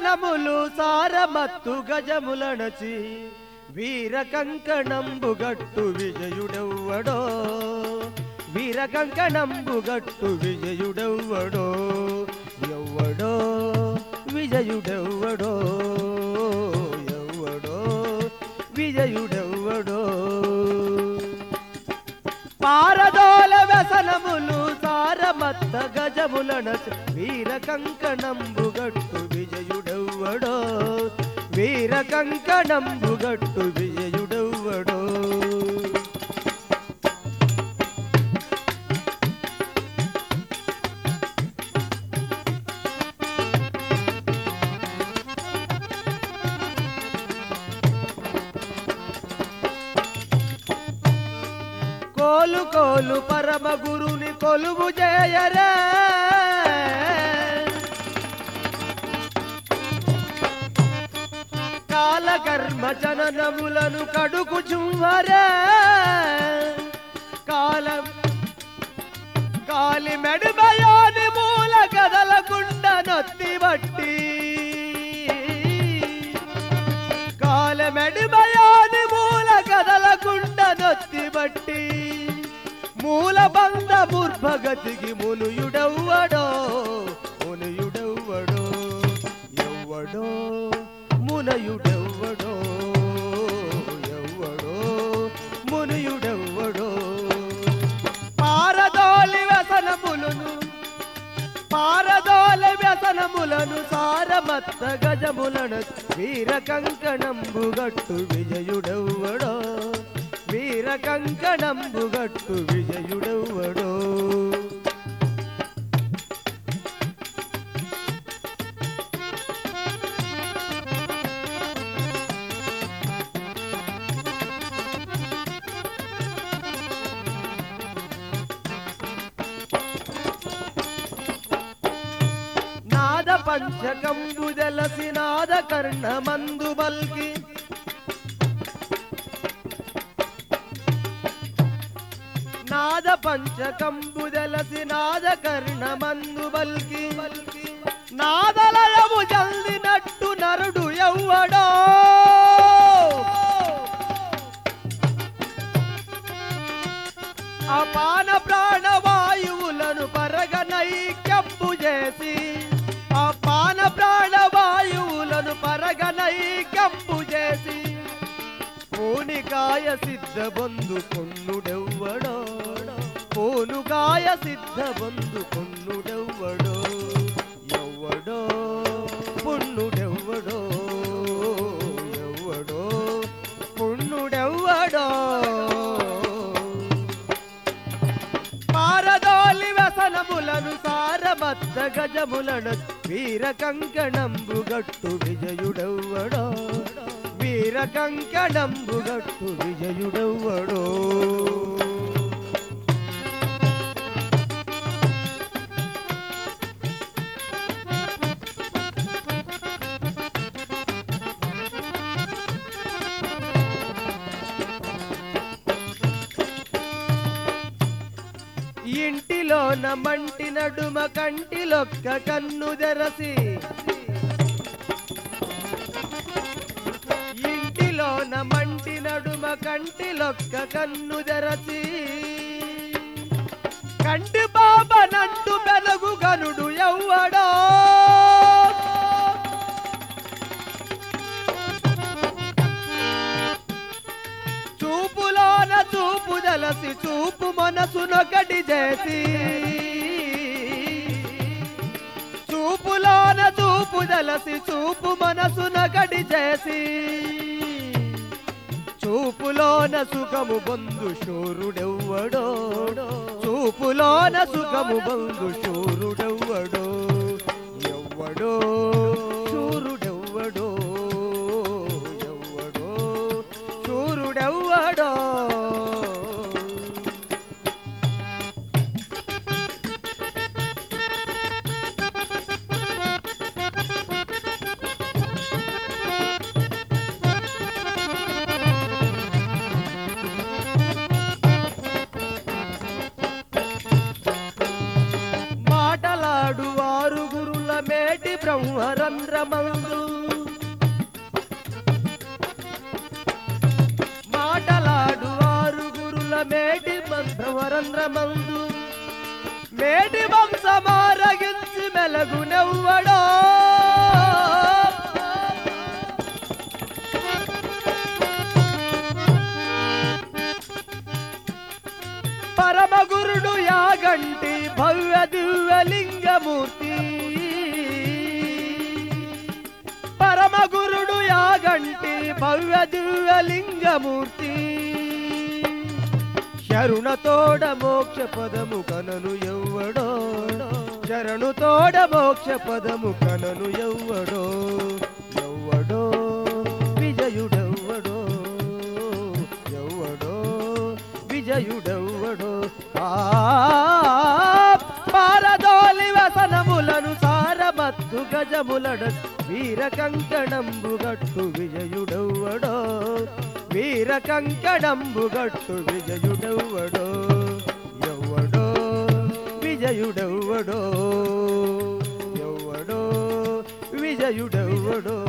వ్యసనములు సారమత్తు గజములనచి వీర కంకణంబు గట్టు విజయుడెవ్వడో వీర కంకణంబు గట్టు విజయుడెవ్వడో ఎవ్వడో విజయుడెవ్వడో ఎవ్వడో విజయుడెవ్వడో పారదోల వ్యసనములు సారమత్త గజములన వీర కంకణంబు గట్టు విజయుడెవ్వడో వీర కంకణంబు గట్టు విజయుడెవ్వడో కోలు కోలు పరమ గురుని కొలువు చేయరే కాలకర్మ జననములను కడుగు చువ్వరే కాలం కాలి మెడుమయోని మూల కదలకుండ నొత్తి బట్టి కాల మెడుమయోని మూల కదలకుండ నొత్తి బట్టి మూల బంధ మూర్భగతికి మునుయుడెవ్వడో మునుయుడెవ్వడో ఎవ్వడో మునయుడెవ్వడో ఎవ్వడో మునుయుడెవ్వడో పారదోలి వ్యసనములను పారదోల వ్యసనములను సారమత్త గజములను వీర కంకణంబు గట్టు విజయుడెవ్వడో వీర కంకణంబు గట్టు విజయుడెవ్వడో నాద పంచకంబు జలసి నాద కర్ణ మందు బల్కి నాద పంచకంబు జలసి నాద కర్ణ మందు బల్కి నాదలయము జల్దినట్టు నరుడు ఎవ్వడో అపాన ప్రాణవాయువులను పరగనైక్యంపు చేసి అపాన ప్రాణవాయువులను పరగనైక్యంపు చేసి పూనికాయ సిద్ధ బంధు కొన్నుడెవ్వడో పూనుకాయ సిద్ధ బంధు కొన్నుడెవ్వడో ఎవ్వడో పుణ్ణుడెవ్వడో ఎవ్వడో పుణ్ణుడెవ్వడో పారదోలి వ్యసనములను సారమత్త గజములను వీర కంకణంబు గట్టు విజయుడెవ్వడో వీర కంకణంబు గట్టు విజయుడెవ్వడో ఇంటిలోన మంటి నడుమ కంటిలొక్క కన్ను తెరసి ఇంటిలోన మంటి నడుమ కంటిలొక్క కన్ను తెరసి కంటి బాబనంటు పెనగు గనుడు ఎవ్వడో చూపులోన చూపు జలసి చూపు మనసునొకటి చేసి చూపులోన చూపు జలసి చూపు మనసునొకటి చేసి చూపులోన సుఖము బంధు శూరుడెవ్వడో చూపులోన సుఖము బంధు శూరుడెవ్వడో ఎవ్వడో శూరుడెవ్వడో ఎవ్వడో శూరుడెవ్వడో మాటల వరంధ్రమందు మాటలాడు ఆరుగురుల మేటి మంత్రవరంధ్రమందు మేటి వంశమారగించి మెలగునెవ్వడో పరమగురుడు యాగంటి భవ్య దివ్యలింగమూర్తి పరమగురుడు యాగంటి భవ్య దివ్యలింగమూర్తి శరుణ తోడ మోక్ష పదము కనను ఎవ్వడో శరణు తోడ మోక్ష పదము కనను ఎవ్వడో ఎవ్వడో విజయుడెవ్వడో ఎవ్వడో విజయుడెవ్వడో ఆ పారదోలి వసనములను సారమత్తు గజములడ వీర కంకణంబుగట్టు విజయుడెవ్వడో వీర కంకణంబుగట్టు విజయుడెవ్వడో ఎవ్వడో విజయుడెవ్వడో ఎవ్వడో విజయుడెవ్వడో